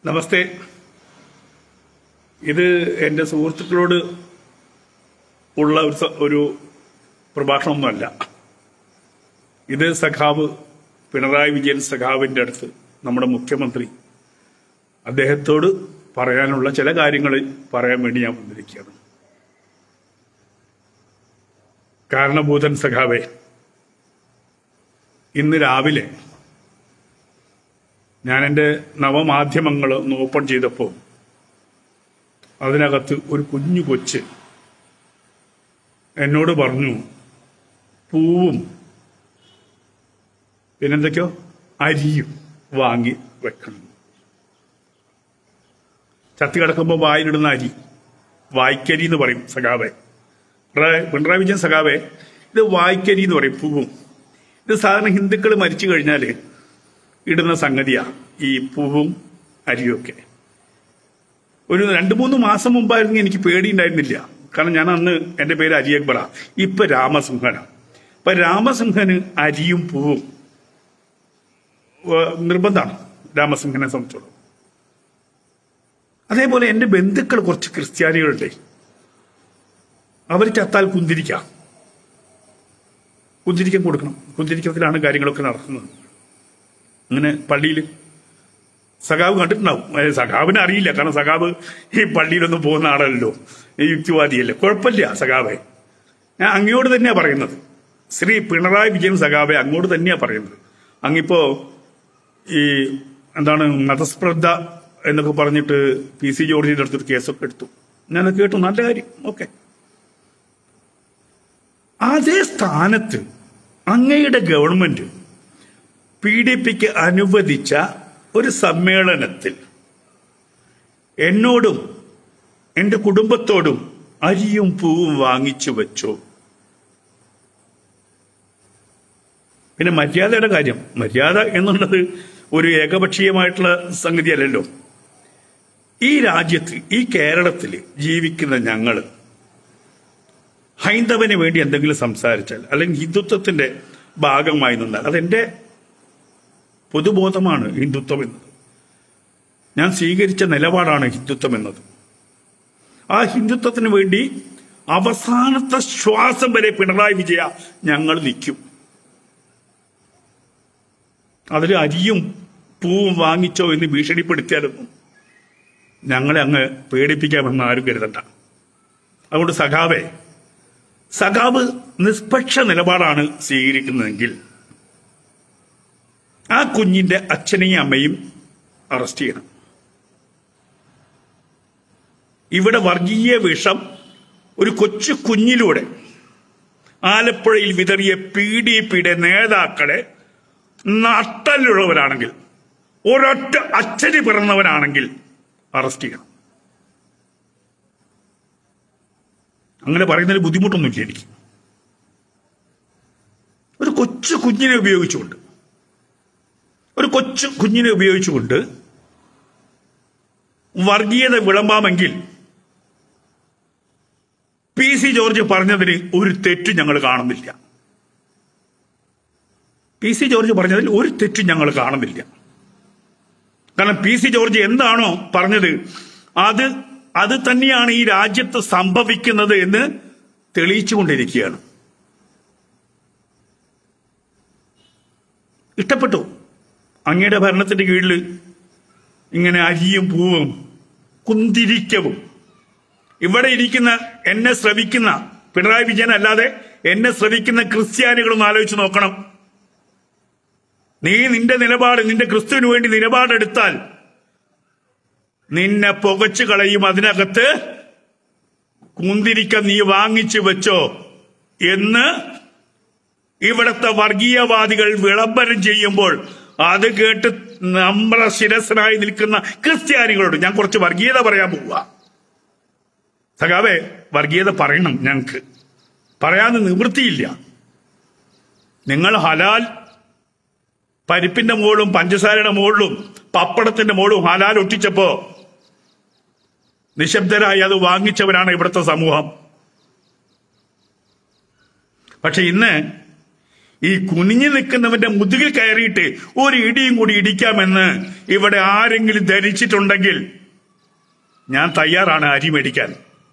നമസ്തേ ഇത് എൻ്റെ സുഹൃത്തുക്കളോട് ഉള്ള ഒരു സ- ഒരു പ്രഭാഷണമൊന്നുമല്ല ഇത് സഖാവ് പിണറായി വിജയൻ സഖാവിൻ്റെ അടുത്ത് നമ്മുടെ മുഖ്യമന്ത്രി അദ്ദേഹത്തോട് പറയാനുള്ള ചില കാര്യങ്ങൾ പറയാൻ വേണ്ടി ഞാൻ വന്നിരിക്കുകയാണ് കാരണഭൂതൻ സഖാവെ ഇന്ന് രാവിലെ ഞാൻ എൻ്റെ നവമാധ്യമങ്ങൾ ഒന്ന് ഓപ്പൺ ചെയ്തപ്പോൾ അതിനകത്ത് ഒരു കുഞ്ഞു കൊച്ച് എന്നോട് പറഞ്ഞു പൂവും പിന്നെന്തൊക്കെയോ അരിയും വാങ്ങി വെക്കണം ചത്തി കിടക്കുമ്പോൾ വായിലിടുന്ന അരി വായ്ക്കരി എന്ന് പറയും സഖാവെ പിണറായി പിണറായി വിജയൻ സഖാവെ ഇത് വായ്ക്കരി എന്ന് പറയും പൂവും ഇത് സാധാരണ ഹിന്ദുക്കൾ മരിച്ചു കഴിഞ്ഞാൽ ഇടുന്ന സംഗതിയാ ഈ പൂവും അരിയൊക്കെ ഒരു രണ്ട് മൂന്ന് മാസം മുമ്പായിരുന്നു എനിക്ക് പേടിയുണ്ടായിരുന്നില്ല കാരണം ഞാൻ അന്ന് എന്റെ പേര് അരി അക്ബറ ഇപ്പൊ രാമസിംഹനാണ് ഇപ്പൊ രാമസിംഹന് അരിയും പൂവും ഏഹ്, നിർബന്ധമാണ് രാമസിംഹനെ സംബന്ധിച്ചോളം അതേപോലെ എന്റെ ബന്ധുക്കൾ കുറച്ച് ക്രിസ്ത്യാനികളുണ്ട് അവർ ചത്താൽ കുന്തിരിക്കാം കുന്തിരിക്കം കൊടുക്കണം കുന്തിരിക്കത്തിലാണ് കാര്യങ്ങളൊക്കെ നടക്കുന്നത് അങ്ങനെ പള്ളിയിൽ സഖാവ് കണ്ടിട്ടുണ്ടാവും ഏ, സഖാവിനെ അറിയില്ല കാരണം സഖാവ് ഈ പള്ളിയിലൊന്നും പോകുന്ന ആളല്ലോ ഈ യുക്തിവാദിയല്ലേ കുഴപ്പമില്ല സഖാവെ ഞാൻ അങ്ങയോട് തന്നെയാ പറയുന്നത് ശ്രീ പിണറായി വിജയൻ സഖാവെ അങ്ങോട്ട് തന്നെയാ പറയുന്നത് അങ്ങിപ്പോ ഈ എന്താണ് മതസ്പർദ്ധ എന്നൊക്കെ പറഞ്ഞിട്ട് പി സി ജോർജിന്റെ അടുത്തൊരു കേസൊക്കെ എടുത്തു ഞാനത് കേട്ടു നല്ല കാര്യം ഓക്കെ അതേ സ്ഥാനത്ത് അങ്ങയുടെ ഗവൺമെന്റ് പി ഡി പിക്ക് അനുവദിച്ച ഒരു സമ്മേളനത്തിൽ എന്നോടും എന്റെ കുടുംബത്തോടും അരിയും പൂവും വാങ്ങിച്ചു വെച്ചു പിന്നെ മര്യാദയുടെ കാര്യം മര്യാദ എന്നുള്ളത് ഒരു ഏകപക്ഷീയമായിട്ടുള്ള സംഗതിയല്ലല്ലോ ഈ രാജ്യത്ത് ഈ കേരളത്തിൽ ജീവിക്കുന്ന ഞങ്ങള് ഹൈന്ദവന് വേണ്ടി എന്തെങ്കിലും സംസാരിച്ചാൽ അല്ലെങ്കിൽ ഹിന്ദുത്വത്തിന്റെ ഭാഗമായി നിന്നാൽ അതെന്റെ പൊതുബോധമാണ് ഹിന്ദുത്വം എന്നത് ഞാൻ സ്വീകരിച്ച നിലപാടാണ് ഹിന്ദുത്വം എന്നത് ആ ഹിന്ദുത്വത്തിന് വേണ്ടി അവസാനത്തെ ശ്വാസം വരെ പിണറായി വിജയ ഞങ്ങൾ നിൽക്കും അതിൽ അരിയും പൂവും വാങ്ങിച്ചോ എന്ന് ഭീഷണിപ്പെടുത്തിയാലൊന്നും ഞങ്ങളെ അങ്ങ് പേടിപ്പിക്കാമെന്ന് ആരും കരുതണ്ട അതുകൊണ്ട് സഖാവെ സഖാവ് നിഷ്പക്ഷ നിലപാടാണ് സ്വീകരിക്കുന്നതെങ്കിൽ ആ കുഞ്ഞിന്റെ അച്ഛനെയും അമ്മയും അറസ്റ്റ് ചെയ്യണം ഇവിടെ വർഗീയ വിഷം ഒരു കൊച്ചു കുഞ്ഞിലൂടെ ആലപ്പുഴയിൽ വിതറിയ പി ഡി പിയുടെ നേതാക്കളെ നട്ടലുള്ളവരാണെങ്കിൽ ഒരൊറ്റ അച്ഛന് പിറന്നവനാണെങ്കിൽ അറസ്റ്റ് ചെയ്യണം അങ്ങനെ പറയുന്നതിൽ ബുദ്ധിമുട്ടൊന്നുമില്ല എനിക്ക് ഒരു കൊച്ചു കുഞ്ഞിനെ ഉപയോഗിച്ചുകൊണ്ട് ഒരു കൊച്ചു കുഞ്ഞിനെ ഉപയോഗിച്ചുകൊണ്ട് വർഗീയത വിളമ്പാമെങ്കിൽ പി സി ജോർജ് പറഞ്ഞതിന് ഒരു തെറ്റും ഞങ്ങൾ കാണുന്നില്ല പി സി ജോർജ് പറഞ്ഞതിൽ ഒരു തെറ്റും ഞങ്ങൾ കാണുന്നില്ല കാരണം പി സി ജോർജ് എന്താണോ പറഞ്ഞത് അത് അത് തന്നെയാണ് ഈ രാജ്യത്ത് സംഭവിക്കുന്നത് എന്ന് തെളിയിച്ചുകൊണ്ടിരിക്കുകയാണ് ഇഷ്ടപ്പെട്ടു അങ്ങയുടെ ഭരണത്തിന്റെ കീഴിൽ ഇങ്ങനെ അരിയും പൂവും കുന്തിരിക്കവും ഇവിടെ ഇരിക്കുന്ന എന്നെ ശ്രവിക്കുന്ന പിണറായി വിജയൻ അല്ലാതെ എന്നെ ശ്രവിക്കുന്ന ക്രിസ്ത്യാനികളൊന്ന് ആലോചിച്ച് നോക്കണം നീ നിന്റെ നിലപാട് നിന്റെ ക്രിസ്തുവിന് വേണ്ടി നിലപാടെടുത്താൽ നിന്നെ പുകച്ചു കളയും അതിനകത്ത് കുന്തിരിക്ക നീ വാങ്ങിച്ചു വെച്ചോ എന്ന് ഇവിടത്തെ വർഗീയവാദികൾ വിളംബരം ചെയ്യുമ്പോൾ അത് കേട്ട് നമ്മളെ ശിരസനായി നിൽക്കുന്ന ക്രിസ്ത്യാനികളോട് ഞാൻ കുറച്ച് വർഗീയത പറയാൻ പോവുക സഖാവേ വർഗീയത പറയണം ഞങ്ങൾക്ക് പറയാതെ നിവൃത്തിയില്ല നിങ്ങൾ ഹലാൽ പരിപ്പിന്റെ മുകളിലും പഞ്ചസാരയുടെ മുകളിലും പപ്പടത്തിന്റെ മുകളിലും ഹലാൽ ഒട്ടിച്ചപ്പോ നിശബ്ദരായി അത് വാങ്ങിച്ചവരാണ് ഇവിടുത്തെ സമൂഹം പക്ഷെ ഇന്ന് ഈ കുനിഞ്ഞു നിൽക്കുന്നവന്റെ മുതുകിൽ കയറിയിട്ട് ഒരു ഇടിയും കൂടി ഇടിക്കാമെന്ന് ഇവിടെ ആരെങ്കിലും ധരിച്ചിട്ടുണ്ടെങ്കിൽ ഞാൻ തയ്യാറാണ് അരി മേടിക്കാൻ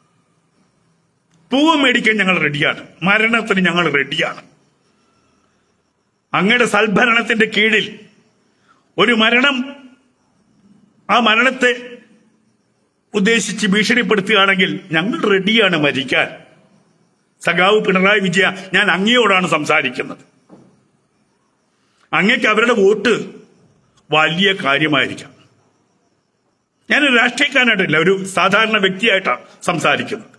പൂവ് മേടിക്കാൻ ഞങ്ങൾ റെഡിയാണ് മരണത്തിന് ഞങ്ങൾ റെഡിയാണ് അങ്ങയുടെ സൽഭരണത്തിന്റെ കീഴിൽ ഒരു മരണം ആ മരണത്തെ ഉദ്ദേശിച്ച് ഭീഷണിപ്പെടുത്തുകയാണെങ്കിൽ ഞങ്ങൾ റെഡിയാണ് മരിക്കാൻ സഖാവ് പിണറായി വിജയ ഞാൻ അങ്ങയോടാണ് സംസാരിക്കുന്നത് അങ്ങക്ക് അവരുടെ വോട്ട് വലിയ കാര്യമായിരിക്കാം ഞാൻ ഒരു രാഷ്ട്രീയക്കാരനായിട്ടല്ല ഒരു സാധാരണ വ്യക്തിയായിട്ടാണ് സംസാരിക്കുന്നത്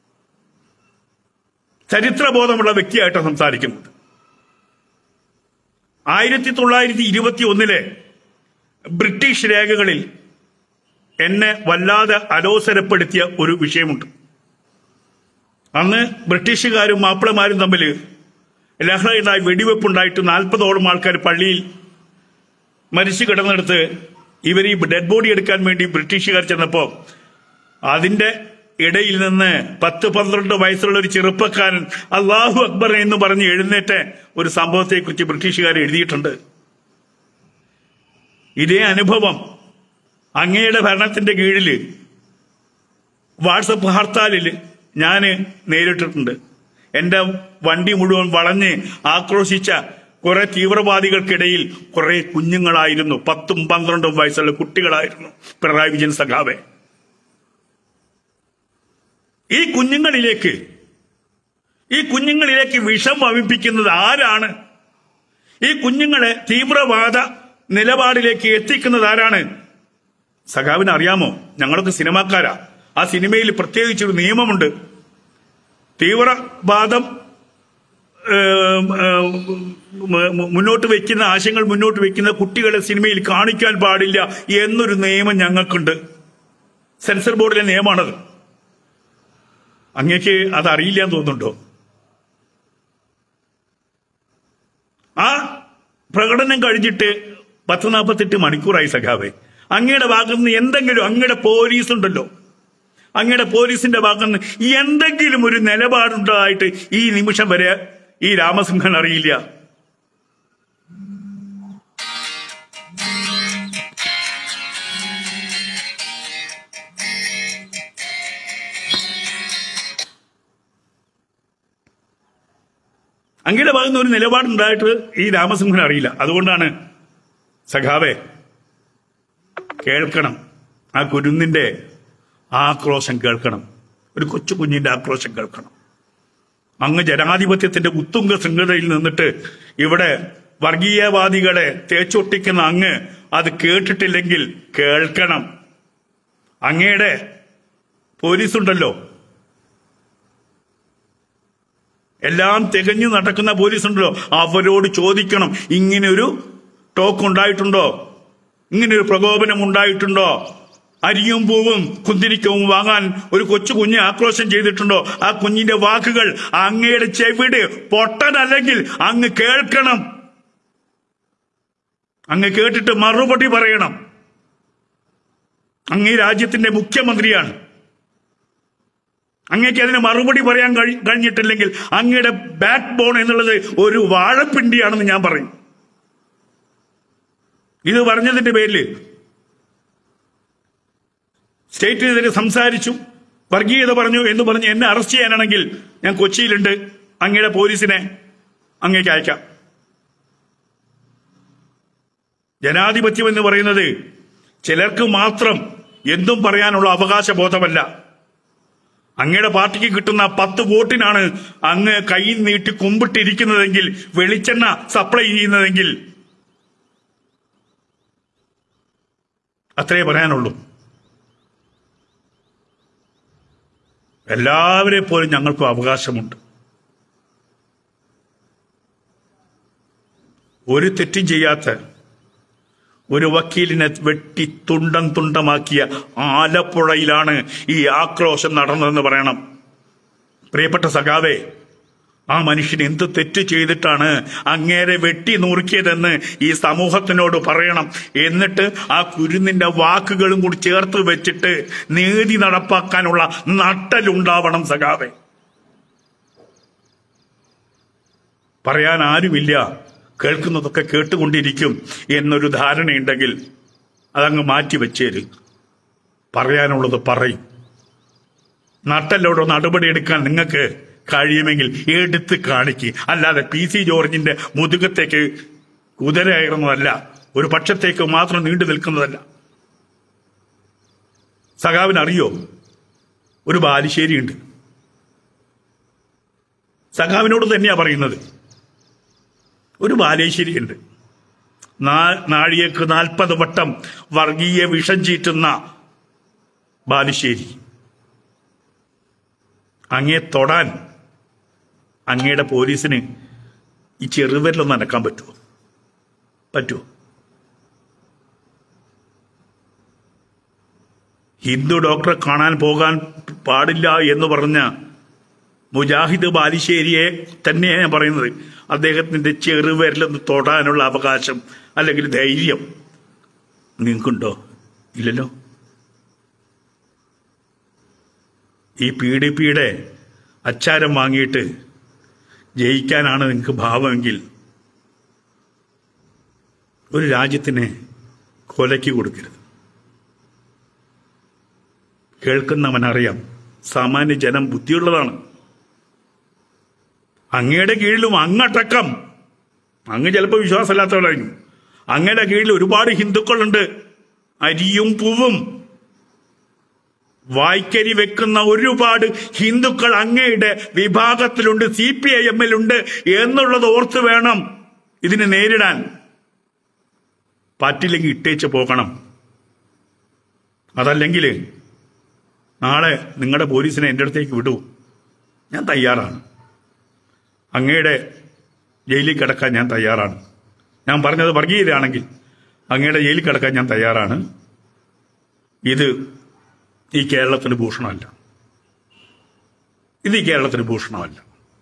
ചരിത്രബോധമുള്ള വ്യക്തിയായിട്ടാണ് സംസാരിക്കുന്നത് ആയിരത്തി തൊള്ളായിരത്തി ഇരുപത്തി ഒന്നിലെ ബ്രിട്ടീഷ് രേഖകളിൽ എന്നെ വല്ലാതെ അലോസരപ്പെടുത്തിയ ഒരു വിഷയമുണ്ട് അന്ന് ബ്രിട്ടീഷുകാരും മാപ്പിളമാരും തമ്മിൽ ലഹളയുണ്ടായി വെടിവെപ്പുണ്ടായിട്ട് നാൽപ്പതോളം ആൾക്കാർ പള്ളിയിൽ മരിച്ചു കിടന്നെടുത്ത് ഇവർ ഈ ഡെഡ് ബോഡി എടുക്കാൻ വേണ്ടി ബ്രിട്ടീഷുകാർ ചെന്നപ്പോൾ അതിന്റെ ഇടയിൽ നിന്ന് പത്ത് പന്ത്രണ്ട് വയസ്സുള്ള ഒരു ചെറുപ്പക്കാരൻ അള്ളാഹു അക്ബർ എന്ന് പറഞ്ഞ് എഴുന്നേറ്റ ഒരു സംഭവത്തെക്കുറിച്ച് ബ്രിട്ടീഷുകാർ എഴുതിയിട്ടുണ്ട് ഇതേ അനുഭവം അങ്ങയുടെ ഭരണത്തിന്റെ കീഴിൽ വാട്സപ്പ് ഹർത്താലിൽ ഞാൻ നേരിട്ടിട്ടുണ്ട് എന്റെ വണ്ടി മുഴുവൻ വളഞ്ഞ് ആക്രോശിച്ച കുറെ തീവ്രവാദികൾക്കിടയിൽ കുറെ കുഞ്ഞുങ്ങളായിരുന്നു പത്തും പന്ത്രണ്ടും വയസ്സുള്ള കുട്ടികളായിരുന്നു പിണറായി വിജയൻ സഖാവെ ഈ കുഞ്ഞുങ്ങളിലേക്ക് ഈ കുഞ്ഞുങ്ങളിലേക്ക് വിഷം വമിപ്പിക്കുന്നത് ആരാണ് ഈ കുഞ്ഞുങ്ങളെ തീവ്രവാദ നിലപാടിലേക്ക് എത്തിക്കുന്നത് ആരാണ് സഖാവിന് അറിയാമോ ഞങ്ങളൊക്കെ സിനിമാക്കാരാ ആ സിനിമയിൽ പ്രത്യേകിച്ചൊരു നിയമമുണ്ട് തീവ്രവാദം ഏം, ഏം, മ- മ- മുന്നോട്ട് വെക്കുന്ന ആശയങ്ങൾ മുന്നോട്ട് വെക്കുന്ന കുട്ടികളെ സിനിമയിൽ കാണിക്കാൻ പാടില്ല എന്നൊരു നിയമം ഞങ്ങൾക്കുണ്ട് സെൻസർ ബോർഡിലെ നിയമമാണത് അങ്ങേക്ക് അത് അറിയില്ല എന്ന് തോന്നുന്നുണ്ടോ ആ പ്രകടനം കഴിഞ്ഞിട്ട് പത്ത് നാൽപ്പത്തെട്ട് മണിക്കൂറായി സഖാവേ അങ്ങയുടെ ഭാഗത്ത് നിന്ന് എന്തെങ്കിലും അങ്ങയുടെ പോലീസ് ഉണ്ടല്ലോ അങ്ങയുടെ പോലീസിന്റെ ഭാഗത്ത് നിന്ന് എന്തെങ്കിലും ഒരു നിലപാടുണ്ടായിട്ട് ഈ നിമിഷം വരെ ഈ രാമസിംഹൻ അറിയില്ല അങ്ങയുടെ ഭാഗത്ത് നിന്ന് ഒരു നിലപാടുണ്ടായിട്ട് ഈ രാമസിംഹൻ അറിയില്ല അതുകൊണ്ടാണ് സഖാവെ കേൾക്കണം ആ കുരുന്നിന്റെ ആക്രോശം കേൾക്കണം ഒരു കൊച്ചു കുഞ്ഞിന്റെ ആക്രോശം കേൾക്കണം അങ്ങ് ജനാധിപത്യത്തിന്റെ ഉത്തുംഗ ശൃംഖലയിൽ നിന്നിട്ട് ഇവിടെ വർഗീയവാദികളെ തേച്ചൊട്ടിക്കുന്ന അങ്ങ് അത് കേട്ടിട്ടില്ലെങ്കിൽ കേൾക്കണം അങ്ങയുടെ പോലീസുണ്ടല്ലോ എല്ലാം തികഞ്ഞു നടക്കുന്ന പോലീസ് ഉണ്ടല്ലോ അവരോട് ചോദിക്കണം ഇങ്ങനെ ഒരു ടോക്ക് ഉണ്ടായിട്ടുണ്ടോ ഇങ്ങനെ ഒരു പ്രകോപനം ഉണ്ടായിട്ടുണ്ടോ അരിയും പൂവും കുന്തിരിക്കവും വാങ്ങാൻ ഒരു കൊച്ചു കുഞ്ഞ് ആക്രോശം ചെയ്തിട്ടുണ്ടോ ആ കുഞ്ഞിന്റെ വാക്കുകൾ അങ്ങയുടെ ചെവിട് പൊട്ടനല്ലെങ്കിൽ അങ്ങ് കേൾക്കണം അങ്ങ് കേട്ടിട്ട് മറുപടി പറയണം അങ്ങ് ഈ രാജ്യത്തിന്റെ മുഖ്യമന്ത്രിയാണ് അങ്ങേക്ക് അതിന് മറുപടി പറയാൻ കഴി- കഴിഞ്ഞിട്ടില്ലെങ്കിൽ അങ്ങയുടെ ബാക്ക് ബോൺ എന്നുള്ളത് ഒരു വാഴപ്പിണ്ടിയാണെന്ന് ഞാൻ പറയും ഇത് പറഞ്ഞതിന്റെ പേരിൽ സ്റ്റേറ്റിനെതിരെ സംസാരിച്ചു വർഗീയത പറഞ്ഞു എന്ന് പറഞ്ഞ് എന്നെ അറസ്റ്റ് ചെയ്യാനാണെങ്കിൽ ഞാൻ കൊച്ചിയിലുണ്ട് അങ്ങയുടെ പോലീസിനെ അങ്ങേക്ക് അയക്കാം ജനാധിപത്യം എന്ന് പറയുന്നത് ചിലർക്ക് മാത്രം എന്തും പറയാനുള്ള അവകാശബോധമല്ല അങ്ങയുടെ പാർട്ടിക്ക് കിട്ടുന്ന പത്ത് വോട്ടിനാണ് അങ്ങ് കൈ നീട്ടി കുമ്പിട്ടിരിക്കുന്നതെങ്കിൽ വെളിച്ചെണ്ണ സപ്ലൈ ചെയ്യുന്നതെങ്കിൽ അത്രേ പറയാനുള്ളൂ എല്ലാവരെ പോലും ഞങ്ങൾക്കും അവകാശമുണ്ട് ഒരു തെറ്റും ചെയ്യാത്ത ഒരു വക്കീലിനെ വെട്ടി തുണ്ടം തുണ്ടമാക്കിയ ആലപ്പുഴയിലാണ് ഈ ആക്രോശം നടന്നതെന്ന് പറയണം പ്രിയപ്പെട്ട സഖാവേ ആ മനുഷ്യൻ എന്ത് തെറ്റ് ചെയ്തിട്ടാണ് അങ്ങേരെ വെട്ടി നുറുക്കിയതെന്ന് ഈ സമൂഹത്തിനോട് പറയണം എന്നിട്ട് ആ കുരുന്നിന്റെ വാക്കുകളും കൂടി ചേർത്ത് വെച്ചിട്ട് നീതി നടപ്പാക്കാനുള്ള നട്ടലുണ്ടാവണം സഖാവേ പറയാൻ ആരുമില്ല കേൾക്കുന്നതൊക്കെ കേട്ടുകൊണ്ടിരിക്കും എന്നൊരു ധാരണയുണ്ടെങ്കിൽ അതങ്ങ് മാറ്റി വെച്ചേര് പറയാനുള്ളത് പറയും നട്ടല്ലോടോ നടപടിയെടുക്കാൻ നിങ്ങൾക്ക് കഴിയുമെങ്കിൽ എടുത്ത് കാണിക്ക് അല്ലാതെ പി സി ജോർജിന്റെ മുതുകത്തേക്ക് കുതിരയായിരുന്നതല്ല ഒരു പക്ഷത്തേക്ക് മാത്രം നീണ്ടു നിൽക്കുന്നതല്ല സഖാവിന് അറിയോ ഒരു ബാലുശ്ശേരിയുണ്ട് സഖാവിനോട് തന്നെയാ പറയുന്നത് ഒരു ബാലേശ്ശേരിയുണ്ട് നാ- നാഴികക്ക് നാൽപ്പത് വട്ടം വർഗീയ വിഷം ചീറ്റുന്ന ബാലുശ്ശേരി അങ്ങേ തൊടാൻ അങ്ങയുടെ പോലീസിന് ഈ ചെറുവിരലൊന്ന് അനക്കാൻ പറ്റുമോ പറ്റുമോ ഹിന്ദു ഡോക്ടറെ കാണാൻ പോകാൻ പാടില്ല എന്ന് പറഞ്ഞ മുജാഹിദ് ബാലിശ്ശേരിയെ തന്നെയാണ് ഞാൻ പറയുന്നത് അദ്ദേഹത്തിന്റെ ചെറുവിരലൊന്ന് തൊടാനുള്ള അവകാശം അല്ലെങ്കിൽ ധൈര്യം നിങ്ങൾക്കുണ്ടോ ഇല്ലല്ലോ ഈ പി ഡി പിയുടെ അച്ചാരം വാങ്ങിയിട്ട് ജയിക്കാനാണ് നിങ്ങൾക്ക് ഭാവമെങ്കിൽ ഒരു രാജ്യത്തിനെ കൊലയ്ക്ക് കൊടുക്കരുത് കേൾക്കുന്നവനറിയാം സാമാന്യ ജനം ബുദ്ധിയുള്ളതാണ് അങ്ങയുടെ കീഴിലും അങ്ങട്ടക്കം അങ്ങ് ചിലപ്പോൾ വിശ്വാസമില്ലാത്തവരായിരിക്കും അങ്ങയുടെ കീഴിൽ ഒരുപാട് ഹിന്ദുക്കളുണ്ട് അരിയും പൂവും വായ്ക്കരി വെക്കുന്ന ഒരുപാട് ഹിന്ദുക്കൾ അങ്ങയുടെ വിഭാഗത്തിലുണ്ട് സി പി ഐ എമ്മിലുണ്ട് എന്നുള്ളത് ഓർത്ത് വേണം ഇതിനെ നേരിടാൻ പറ്റില്ലെങ്കിൽ ഇട്ടേച്ച് പോകണം അതല്ലെങ്കിൽ നാളെ നിങ്ങളുടെ പോലീസിനെ എൻ്റെ അടുത്തേക്ക് വിടൂ ഞാൻ തയ്യാറാണ് അങ്ങയുടെ ജയിലിൽ കിടക്കാൻ ഞാൻ തയ്യാറാണ് ഞാൻ പറഞ്ഞത് വർഗീയതയാണെങ്കിൽ അങ്ങയുടെ ജയിലിൽ കിടക്കാൻ ഞാൻ തയ്യാറാണ് ഇത് ഈ കേരളത്തിന് ഭൂഷണമല്ല ഇത് ഈ കേരളത്തിന് ഭൂഷണമല്ല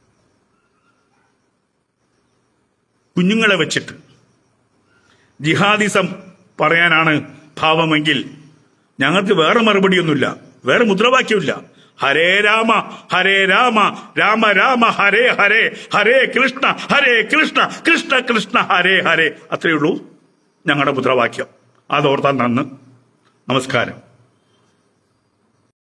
കുഞ്ഞുങ്ങളെ വെച്ചിട്ട് ജിഹാദിസം പറയാനാണ് ഭാവമെങ്കിൽ ഞങ്ങൾക്ക് വേറെ മറുപടിയൊന്നുമില്ല വേറെ മുദ്രാവാക്യമില്ല ഹരേ രാമ ഹരേ രാമ രാമ രാമ ഹരേ ഹരേ ഹരേ കൃഷ്ണ ഹരേ കൃഷ്ണ കൃഷ്ണ കൃഷ്ണ ഹരേ ഹരേ അത്രയേ ഉള്ളൂ ഞങ്ങളുടെ മുദ്രാവാക്യം അതോർത്താൻ നന്ന് നമസ്കാരം